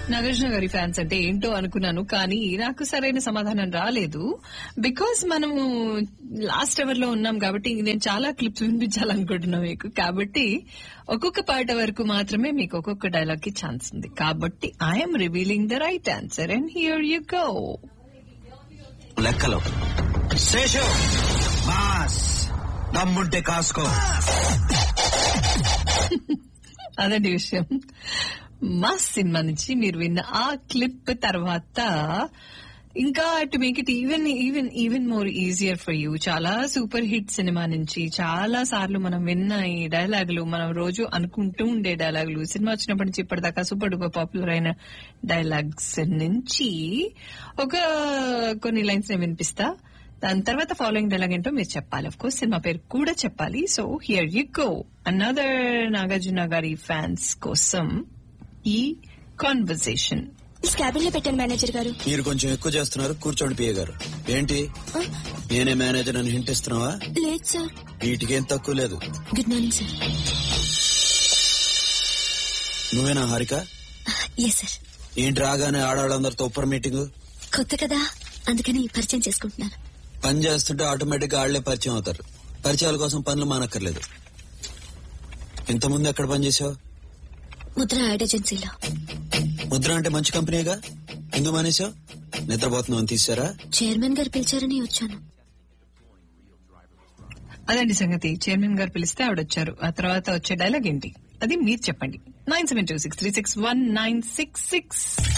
నాగార్జున గారి ఫ్యాన్స్ అంటే ఏంటో అనుకున్నాను కానీ నాకు సరైన సమాధానం రాలేదు బికాస్ మనము లాస్ట్ అవర్ లో ఉన్నాం కాబట్టి నేను చాలా క్లిప్స్ వినిపించాలనుకుంటున్నా మీకు కాబట్టి ఒక్కొక్క పాట వరకు మాత్రమే మీకు ఒక్కొక్క డైలాగ్ కి ఛాన్స్ ఉంది కాబట్టి I'm revealing the right answer and here you go లెక్కలు శేషు మాస్ దమ్ముంటే కాసుకో అదండి విషయం మా సినిమా నుంచి మీరు విన్న ఆ క్లిప్ తర్వాత ఇంకా to make it even even even more easier for you చాలా సూపర్ హిట్ సినిమా నుంచి చాలా సార్లు మనం విన్న ఈ డైలాగులు మనం రోజు అనుకుంటూ ఉండే డైలాగులు సినిమా వచ్చినప్పటి నుంచి ఇప్పటిదాకా సూపర్ డూపర్ పాపులర్ అయిన డైలాగ్స్ నుంచి ఒక కొన్ని లైన్స్ నేను వినిపిస్తా దాని తర్వాత ఫాలోయింగ్ డైలాగ్ ఏంటో మీరు చెప్పాలి అఫ్ కోర్స్ సినిమా పేరు కూడా చెప్పాలి so here you go another Nagarjuna గారి ఫ్యాన్స్ కోసం ఈ కాన్వర్సేషన్ క్యాబిన్ లో పెట్టాను మేనేజర్ గారు మీరు కొంచెం ఎక్కువ చేస్తున్నారు కూర్చోండి పిఏ గారు ఏంటి నేనే మేనేజర్ అని హింట్ ఇస్తున్నావా లేదు సార్ వీటికేం తక్కువ లేదు గుడ్ మార్నింగ్ సార్ నువ్వేనా హారిక ఎస్ సార్ ఏంటి రాగానే ఆడవాళ్ళందరితో ఉప్పర్ మీటింగ్ కొత్త కదా అందుకని పరిచయం చేసుకుంటున్నాను పని చేస్తుంటే ఆటోమేటిక్ గా ఆళ్లే పరిచయం అవుతారు పరిచయాల కోసం పనులు మానక్కర్లేదు ఇంతకుముందు ఎక్కడ పనిచేసావు ముద్ర యాడ్ ఏజెన్సీలో ముద్ర అంటే మంచి కంపెనీగా ఎందుకు మానేశావు నిద్రపోతున్నావు తీసారా చైర్మన్ గారు పిలిచారని వచ్చాను అదండి సంగతి చైర్మన్ గారు పిలిస్తే ఆవిడ వచ్చారు ఆ తర్వాత వచ్చే డైలాగ్ ఏంటి అది మీరు చెప్పండి nine seven two six three six one nine six six